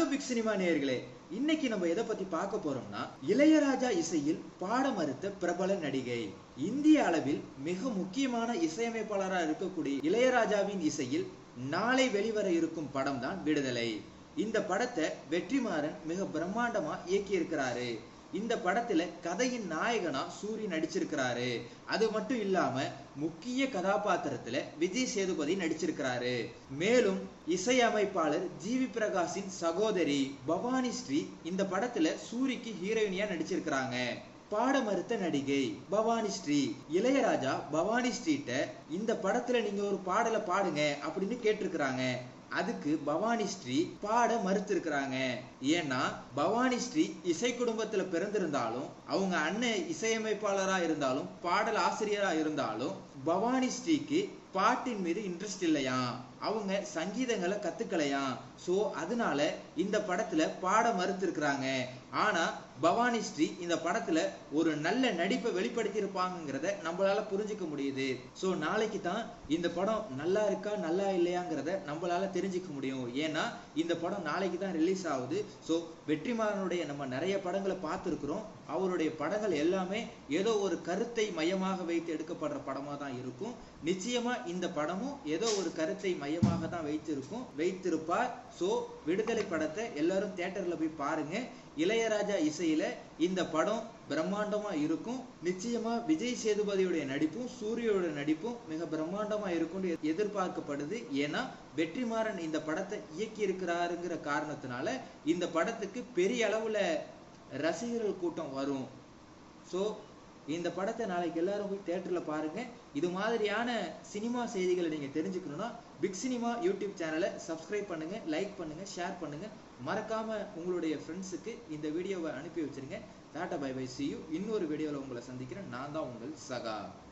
hello big cinema நேயர்களே இன்னைக்கு நம்ம எதை பத்தி பார்க்க போறோம்னா இளையராஜா இசையில் பாட மறுத்த பிரபல நடிகை இந்திய அளவில் மிக முக்கியமான இசையமைப்பாளராக இருக்கக்கூடிய இளையராஜாவின் இசையில் நாளை வெளிவர இருக்கும் படம் தான் விடுதலை இந்த படத்தை வெற்றிமாறன் மிக பிரம்மாண்டமா இயக்கி இருக்கிறாரு இந்த படத்துல கதையின் நாயகனா சூரி நடிச்சிருக்கிறாரு அது மட்டும் இல்லாம முக்கிய கதாபாத்திரத்துல விஜய் சேதுபதி நடிச்சிருக்கிறாரு மேலும் இசையமைப்பாளர் ஜிவி பிரகாஷின் சகோதரி பவானி ஸ்ரீ இந்த படத்துல சூரிக்கு ஹீரோயினியா நடிச்சிருக்கிறாங்க பாட மறுத்த நடிகை பவானி ஸ்ரீ இளையராஜா பவானி ஸ்ரீட்ட இந்த படத்துல நீங்க ஒரு பாடலை பாடுங்க அப்படின்னு கேட்டிருக்கிறாங்க அதுக்கு பவானி ஸ்ரீ பாட மறுத்திருக்கிறாங்க ஏன்னா பவானி ஸ்ரீ இசை குடும்பத்துல பிறந்திருந்தாலும் அவங்க அண்ணன் இசையமைப்பாளரா இருந்தாலும் பாடல் ஆசிரியரா இருந்தாலும் பவானி ஸ்ரீக்கு பாட்டின் மீது இன்ட்ரெஸ்ட் இல்லையா அவங்க சங்கீதங்களை கத்துக்கலையா சோ அதனால இந்த படத்துல பாட மறுத்திருக்கிறாங்க ஆனா பவானி ஸ்ரீ இந்த படத்துல ஒரு நல்ல நடிப்பை வெளிப்படுத்தி இருப்பாங்கிறத நம்மளால புரிஞ்சுக்க முடியுது சோ நாளைக்கு தான் இந்த படம் நல்லா இருக்கா நல்லா இல்லையாங்கிறத நம்மளால தெரிஞ்சுக்க முடியும் ஏன்னா இந்த படம் நாளைக்கு தான் ரிலீஸ் ஆகுது சோ வெற்றிமாறனுடைய நம்ம நிறைய படங்களை பார்த்துருக்குறோம் அவருடைய படங்கள் எல்லாமே ஏதோ ஒரு கருத்தை மையமாக வைத்து எடுக்கப்படுற படமா தான் இருக்கும் நிச்சயமா இந்த படமும் ஏதோ ஒரு கருத்தை மையமாக தான் வைத்திருக்கும் வைத்திருப்பார் சோ விடுதலை படத்தை எல்லாரும் தியேட்டர்ல போய் பாருங்க இளையராஜா இசையில இந்த படம் பிரம்மாண்டமா இருக்கும் நிச்சயமா விஜய் சேதுபதியுடைய நடிப்பும் சூரியோட நடிப்பும் மிக பிரம்மாண்டமா இருக்கும் எதிர்பார்க்கப்படுது ஏன்னா வெற்றிமாறன் இந்த படத்தை இயக்கி இருக்கிறாருங்கிற காரணத்தினால இந்த படத்துக்கு பெரிய அளவுல ரசிகர்கள் கூட்டம் வரும் ஸோ இந்த படத்தை நாளைக்கு எல்லாரும் போய் தேட்டரில் பாருங்க இது மாதிரியான சினிமா செய்திகளை நீங்க தெரிஞ்சுக்கணும்னா பிக் சினிமா யூடியூப் சேனலை சப்ஸ்கிரைப் பண்ணுங்க லைக் பண்ணுங்க ஷேர் பண்ணுங்க மறக்காம உங்களுடைய ஃப்ரெண்ட்ஸுக்கு இந்த வீடியோவை அனுப்பி வச்சிருங்க tata bye bye see you இன்னொரு வீடியோவில் உங்களை சந்திக்கிறேன் நான் தான் உங்கள் சகா